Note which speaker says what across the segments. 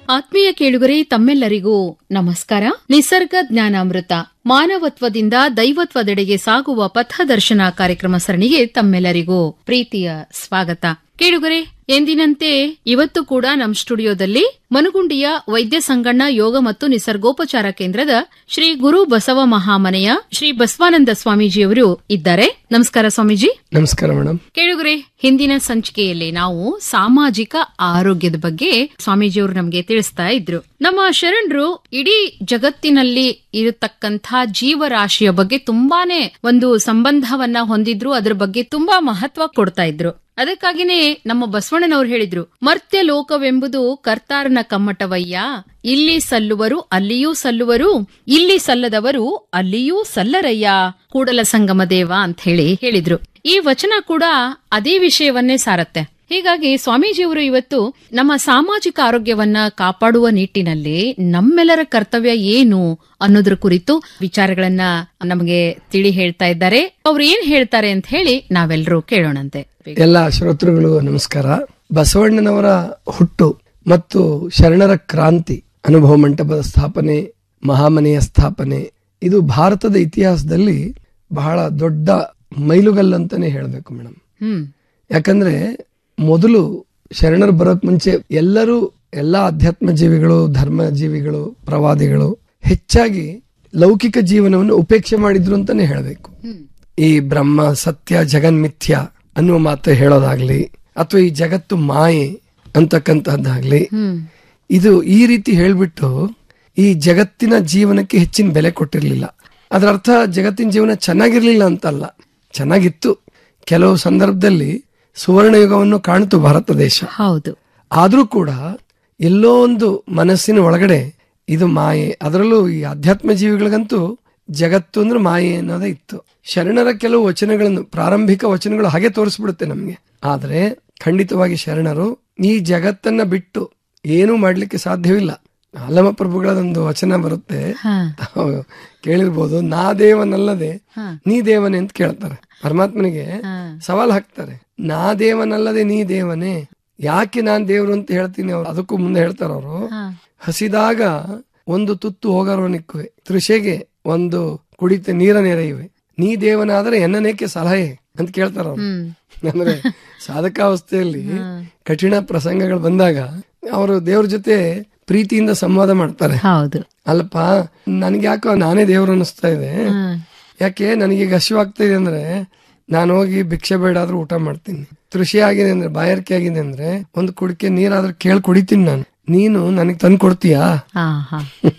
Speaker 1: ಆತ್ಮೀಯ ಕೇಳುಗರೆ ತಮ್ಮೆಲ್ಲರಿಗೂ ನಮಸ್ಕಾರ ನಿಸರ್ಗ ಜ್ಞಾನಾಮೃತ ಮಾನವತ್ವದಿಂದ ದೈವತ್ವದೆಡೆಗೆ ಸಾಗುವ ಪಥದರ್ಶನ ಕಾರ್ಯಕ್ರಮ ಸರಣಿಗೆ ತಮ್ಮೆಲ್ಲರಿಗೂ ಪ್ರೀತಿಯ ಸ್ವಾಗತ ಕೇಳುಗರೆ ಎಂದಿನಂತೆ ಇವತ್ತು ಕೂಡ ನಮ್ಮ ಸ್ಟುಡಿಯೋದಲ್ಲಿ ಮನುಗುಂಡಿಯ ವೈದ್ಯ ಸಂಗಣ್ಣ ಯೋಗ ಮತ್ತು ನಿಸರ್ಗೋಪಚಾರ ಕೇಂದ್ರದ ಶ್ರೀ ಗುರು ಬಸವ ಮಹಾಮನೆಯ ಶ್ರೀ ಬಸವಾನಂದ ಸ್ವಾಮೀಜಿಯವರು ಇದ್ದಾರೆ ನಮಸ್ಕಾರ ಸ್ವಾಮೀಜಿ
Speaker 2: ನಮಸ್ಕಾರ ಮೇಡಮ್
Speaker 1: ಕೇಳುಗರೆ ಹಿಂದಿನ ಸಂಚಿಕೆಯಲ್ಲಿ ನಾವು ಸಾಮಾಜಿಕ ಆರೋಗ್ಯದ ಬಗ್ಗೆ ಸ್ವಾಮೀಜಿಯವರು ನಮಗೆ ತಿಳಿಸ್ತಾ ಇದ್ರು ನಮ್ಮ ಶರಣರು ಇಡೀ ಜಗತ್ತಿನಲ್ಲಿ ಇರತಕ್ಕಂಥ ಜೀವರಾಶಿಯ ಬಗ್ಗೆ ತುಂಬಾನೇ ಒಂದು ಸಂಬಂಧವನ್ನ ಹೊಂದಿದ್ರು ಅದರ ಬಗ್ಗೆ ತುಂಬಾ ಮಹತ್ವ ಕೊಡ್ತಾ ಇದ್ರು ಅದಕ್ಕಾಗಿನೇ ನಮ್ಮ ಬಸವಣ್ಣನವರು ಹೇಳಿದ್ರು ಮರ್ತ್ಯ ಲೋಕವೆಂಬುದು ಕರ್ತಾರನ ಕಮ್ಮಟವಯ್ಯ ಇಲ್ಲಿ ಸಲ್ಲುವರು ಅಲ್ಲಿಯೂ ಸಲ್ಲುವರು ಇಲ್ಲಿ ಸಲ್ಲದವರು ಅಲ್ಲಿಯೂ ಸಲ್ಲರಯ್ಯ ಕೂಡಲ ಸಂಗಮ ದೇವ ಅಂತ ಹೇಳಿ ಹೇಳಿದ್ರು ಈ ವಚನ ಕೂಡ ಅದೇ ವಿಷಯವನ್ನೇ ಸಾರತ್ತೆ ಹೀಗಾಗಿ ಸ್ವಾಮೀಜಿಯವರು ಇವತ್ತು ನಮ್ಮ ಸಾಮಾಜಿಕ ಆರೋಗ್ಯವನ್ನ ಕಾಪಾಡುವ ನಿಟ್ಟಿನಲ್ಲಿ ನಮ್ಮೆಲ್ಲರ ಕರ್ತವ್ಯ ಏನು ಅನ್ನೋದ್ರ ಕುರಿತು ವಿಚಾರಗಳನ್ನ ನಮಗೆ ತಿಳಿ ಹೇಳ್ತಾ ಇದ್ದಾರೆ ಅವ್ರು ಏನ್ ಹೇಳ್ತಾರೆ ಅಂತ ಹೇಳಿ ನಾವೆಲ್ಲರೂ ಕೇಳೋಣಂತೆ
Speaker 2: ಎಲ್ಲ ಶ್ರೋತೃಗಳಿಗೂ ನಮಸ್ಕಾರ ಬಸವಣ್ಣನವರ ಹುಟ್ಟು ಮತ್ತು ಶರಣರ ಕ್ರಾಂತಿ ಅನುಭವ ಮಂಟಪದ ಸ್ಥಾಪನೆ ಮಹಾಮನೆಯ ಸ್ಥಾಪನೆ ಇದು ಭಾರತದ ಇತಿಹಾಸದಲ್ಲಿ ಬಹಳ ದೊಡ್ಡ ಮೈಲುಗಲ್ಲಂತಾನೆ ಹೇಳಬೇಕು ಮೇಡಮ್
Speaker 1: ಹ್ಮ್
Speaker 2: ಯಾಕಂದ್ರೆ ಮೊದಲು ಶರಣರು ಬರೋಕ್ ಮುಂಚೆ ಎಲ್ಲರೂ ಎಲ್ಲಾ ಅಧ್ಯಾತ್ಮ ಜೀವಿಗಳು ಧರ್ಮ ಜೀವಿಗಳು ಪ್ರವಾದಿಗಳು ಹೆಚ್ಚಾಗಿ ಲೌಕಿಕ ಜೀವನವನ್ನು ಉಪೇಕ್ಷೆ ಮಾಡಿದ್ರು ಅಂತಾನೆ ಹೇಳಬೇಕು ಈ ಬ್ರಹ್ಮ ಸತ್ಯ ಜಗನ್ಮಿಥ್ಯ ಅನ್ನುವ ಮಾತು ಹೇಳೋದಾಗ್ಲಿ ಅಥವಾ ಈ ಜಗತ್ತು ಮಾಯೆ ಅಂತಕ್ಕಂತಹದ್ದಾಗ್ಲಿ
Speaker 1: ಹ್ಮ್
Speaker 2: ಇದು ಈ ರೀತಿ ಹೇಳ್ಬಿಟ್ಟು ಈ ಜಗತ್ತಿನ ಜೀವನಕ್ಕೆ ಹೆಚ್ಚಿನ ಬೆಲೆ ಕೊಟ್ಟಿರ್ಲಿಲ್ಲ ಅದರ ಅರ್ಥ ಜಗತ್ತಿನ ಜೀವನ ಚೆನ್ನಾಗಿರ್ಲಿಲ್ಲ ಅಂತಲ್ಲ ಚೆನ್ನಾಗಿತ್ತು ಕೆಲವು ಸಂದರ್ಭದಲ್ಲಿ ಸುವರ್ಣ ಯುಗವನ್ನು ಕಾಣ್ತು ಭಾರತ ದೇಶ
Speaker 1: ಹೌದು
Speaker 2: ಆದ್ರೂ ಕೂಡ ಎಲ್ಲೋ ಒಂದು ಮನಸ್ಸಿನ ಒಳಗಡೆ ಇದು ಮಾಯೆ ಅದರಲ್ಲೂ ಈ ಅಧ್ಯಾತ್ಮ ಜೀವಿಗಳಿಗಂತೂ ಜಗತ್ತು ಅಂದ್ರೆ ಮಾಯೆ ಅನ್ನೋದೇ ಇತ್ತು ಶರಣರ ಕೆಲವು ವಚನಗಳನ್ನು ಪ್ರಾರಂಭಿಕ ವಚನಗಳು ಹಾಗೆ ತೋರಿಸ್ಬಿಡುತ್ತೆ ನಮ್ಗೆ ಆದ್ರೆ ಖಂಡಿತವಾಗಿ ಶರಣರು ಈ ಜಗತ್ತನ್ನ ಬಿಟ್ಟು ಏನೂ ಮಾಡ್ಲಿಕ್ಕೆ ಸಾಧ್ಯವಿಲ್ಲ ಅಲ್ಲಮ ಪ್ರಭುಗಳದೊಂದು ವಚನ ಬರುತ್ತೆ
Speaker 1: ಹಾ
Speaker 2: ತಾವು ಕೇಳಿರ್ಬೋದು ನಾ ದೇವನಲ್ಲದೆ
Speaker 1: ಹಾ.
Speaker 2: ನೀ ದೇವನೇ ಅಂತ ಕೇಳ್ತಾರೆ ಪರಮಾತ್ಮನಿಗೆ
Speaker 1: ಹಾ.
Speaker 2: ಸವಾಲ್ ಹಾಕ್ತಾರೆ ನಾ ದೇವನಲ್ಲದೆ ನೀ ದೇವನೇ ಯಾಕೆ ನಾನ್ ದೇವ್ರು ಅಂತ ಹೇಳ್ತೀನಿ ಅವ್ರು ಅದಕ್ಕೂ ಮುಂದೆ ಹೇಳ್ತಾರ ಅವರು
Speaker 1: ಹಾ
Speaker 2: ಹಸಿದಾಗ ಒಂದು ತುತ್ತು ಹೋಗರೋನಿಕ್ಕುವೆ ತೃಷೆಗೆ ಒಂದು ಕುಡಿತ ನೀರ ನೆರೆಯುವೆ ನೀ ದೇವನಾದರೆ ಎನ್ನನೇಕೆ ಸಲಹೆ ಅಂತ ಕೇಳ್ತಾರ ಅವ್ರು
Speaker 1: ಹ್ಮ್
Speaker 2: ಅಂದ್ರೆ ಸಾಧಕಾವಸ್ಥೆಯಲ್ಲಿ ಕಠಿಣ ಪ್ರಸಂಗಗಳು ಬಂದಾಗ ಅವರು ದೇವ್ರ ಜೊತೆ ಪ್ರೀತಿಯಿಂದ ಸಂವಾದ ಮಾಡ್ತಾರೆ
Speaker 1: ಹೌದು
Speaker 2: ಅಲ್ಲಪ್ಪ ನನ್ಗೆ ಯಾಕೋ ನಾನೇ ದೇವ್ರು ಅನ್ನಿಸ್ತಾ ಇದೆ
Speaker 1: ಹ್ಮ್
Speaker 2: ಯಾಕೆ ನನಗೀಗ ಹಸಿವಾಗ್ತಾ ಇದೆ ಅಂದ್ರೆ ನಾನು ಹೋಗಿ ಭಿಕ್ಷೆ ಬೇಡಾದ್ರೂ ಊಟ ಮಾಡ್ತೀನಿ ತೃಷಿ ಆಗಿದೆ ಅಂದ್ರೆ ಬಾಯಾರಿಕೆ ಆಗಿದೆ ಅಂದ್ರೆ ಒಂದು ಕುಡಿಕೆ ನೀರಾದ್ರೂ ಕೇಳಿ ಕುಡಿತೀನಿ ನಾನು ನೀನು ನನಗ್ ತಂದು ಕೊಡ್ತೀಯಾ
Speaker 1: ಹಾ ಹಾ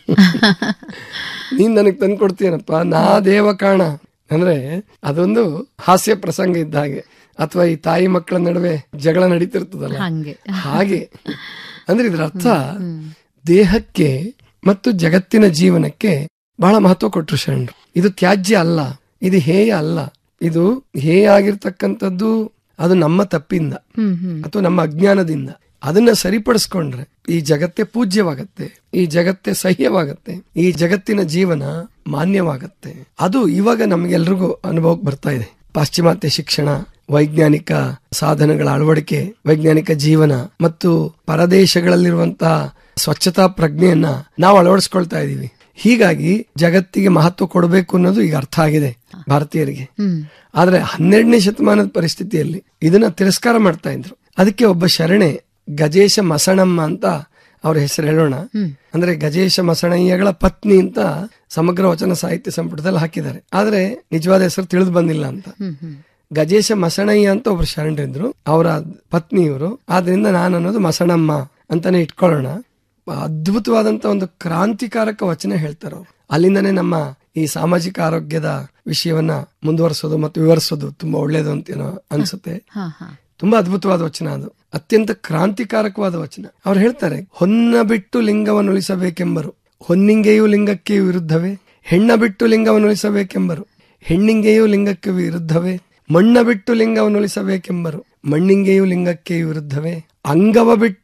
Speaker 2: ನೀನ್ ನನಗ್ ತಂದು ಕೊಡ್ತೀಯನಪ್ಪ ನಾ ದೇವ ಕಾಣ ಅಂದ್ರೆ ಅದೊಂದು ಹಾಸ್ಯ ಪ್ರಸಂಗ ಇದ್ದ ಹಾಗೆ ಅಥವಾ ಈ ತಾಯಿ ಮಕ್ಕಳ ನಡುವೆ ಜಗಳ ನಡೀತಿರ್ತದಲ್ಲ
Speaker 1: ಹಂಗೆ
Speaker 2: ಹಾಗೆ ಅಂದ್ರೆ ಇದ್ರ ಅರ್ಥ ದೇಹಕ್ಕೆ ಮತ್ತು ಜಗತ್ತಿನ ಜೀವನಕ್ಕೆ ಬಹಳ ಮಹತ್ವ ಕೊಟ್ರು ಶರಣರು ಇದು ತ್ಯಾಜ್ಯ ಅಲ್ಲ ಇದು ಹೇಯ ಅಲ್ಲ ಇದು ಹೇಯ ಆಗಿರ್ತಕ್ಕಂಥದ್ದು ಅದು ನಮ್ಮ ತಪ್ಪಿಂದ
Speaker 1: ಹ್ಮ್ ಹ್ಮ್
Speaker 2: ಅಥವಾ ನಮ್ಮ ಅಜ್ಞಾನದಿಂದ ಅದನ್ನ ಸರಿಪಡಿಸ್ಕೊಂಡ್ರೆ ಈ ಜಗತ್ತೇ ಪೂಜ್ಯವಾಗತ್ತೆ ಈ ಜಗತ್ತೇ ಸಹ್ಯವಾಗತ್ತೆ ಈ ಜಗತ್ತಿನ ಜೀವನ ಮಾನ್ಯವಾಗತ್ತೆ ಅದು ಇವಾಗ ನಮ್ಗೆಲ್ರಿಗೂ ಅನುಭವಕ್ಕೆ ಬರ್ತಾ ಇದೆ ಪಾಶ್ಚಿಮಾತ್ಯ ಶಿಕ್ಷಣ ವೈಜ್ಞಾನಿಕ ಸಾಧನಗಳ ಅಳವಡಿಕೆ ವೈಜ್ಞಾನಿಕ ಜೀವನ ಮತ್ತು ಪರದೇಶಗಳಲ್ಲಿರುವಂತಹ ಸ್ವಚ್ಛತಾ ಪ್ರಜ್ಞೆಯನ್ನ ನಾವು ಅಳವಡಿಸ್ಕೊಳ್ತಾ ಇದೀವಿ ಹೀಗಾಗಿ ಜಗತ್ತಿಗೆ ಮಹತ್ವ ಕೊಡಬೇಕು ಅನ್ನೋದು ಈಗ ಅರ್ಥ ಆಗಿದೆ ಭಾರತೀಯರಿಗೆ
Speaker 1: ಹ್ಮ್
Speaker 2: ಆದ್ರೆ ಹನ್ನೆರಡನೇ ಶತಮಾನದ ಪರಿಸ್ಥಿತಿಯಲ್ಲಿ ಇದನ್ನ ತಿರಸ್ಕಾರ ಮಾಡ್ತಾ ಇದ್ರು ಅದಕ್ಕೆ ಒಬ್ಬ ಶರಣೆ ಗಜೇಶ ಮಸಣಮ್ಮ ಅಂತ ಅವ್ರ ಹೆಸರು ಹೇಳೋಣ ಅಂದ್ರೆ ಗಜೇಶ ಮಸಣಯ್ಯಗಳ ಪತ್ನಿ ಅಂತ ಸಮಗ್ರ ವಚನ ಸಾಹಿತ್ಯ ಸಂಪುಟದಲ್ಲಿ ಹಾಕಿದ್ದಾರೆ ಆದ್ರೆ ನಿಜವಾದ ಹೆಸರು ತಿಳಿದು ಬಂದಿಲ್ಲ ಅಂತ
Speaker 1: ಹ್ಮ್ ಹ್ಮ್
Speaker 2: ಗಜೇಶ ಮಸಣಯ್ಯ ಅಂತ ಒಬ್ರು ಶರಣರಿದ್ರು ಅವರ ಪತ್ನಿಯವರು ಆದ್ರಿಂದ ನಾನು ಅನ್ನೋದು ಮಸಣಮ್ಮ ಅಂತಾನೆ ಇಟ್ಕೊಳ್ಳೋಣ ಅದ್ಭುತವಾದಂತ ಒಂದು ಕ್ರಾಂತಿಕಾರಕ ವಚನ ಹೇಳ್ತಾರೆ ಅವ್ರು ಅಲ್ಲಿಂದನೇ ನಮ್ಮ ಈ ಸಾಮಾಜಿಕ ಆರೋಗ್ಯದ ವಿಷಯವನ್ನ ಮುಂದುವರಿಸೋದು ಮತ್ತು ವಿವರಿಸೋದು ತುಂಬಾ ಒಳ್ಳೇದು ಅಂತ ಏನೋ ಅನ್ಸುತ್ತೆ
Speaker 1: ಹಾ ಹಾ
Speaker 2: ತುಂಬಾ ಅದ್ಭುತವಾದ ವಚನ ಅದು ಅತ್ಯಂತ ಕ್ರಾಂತಿಕಾರಕವಾದ ವಚನ ಅವ್ರು ಹೇಳ್ತಾರೆ ಹೊನ್ನ ಬಿಟ್ಟು ಲಿಂಗವನ್ನು ಉಳಿಸಬೇಕೆಂಬರು ಹೊನ್ನಿಂಗೆಯೂ ಲಿಂಗಕ್ಕೆ ವಿರುದ್ಧವೇ ಹೆಣ್ಣ ಬಿಟ್ಟು ಲಿಂಗವನ್ನು ಉಳಿಸಬೇಕೆಂಬರು ಹೆಣ್ಣಿಂಗೆಯೂ ಲಿಂಗಕ್ಕೆ ವಿರುದ್ಧವೇ ಮಣ್ಣ ಬಿಟ್ಟು ಲಿಂಗವನ್ನು ಉಳಿಸಬೇಕೆಂಬರು ಮಣ್ಣಿಂಗೆಯೂ ಲಿಂಗಕ್ಕೆ ವಿರುದ್ಧವೇ ಅಂಗವ ಬಿಟ್ಟು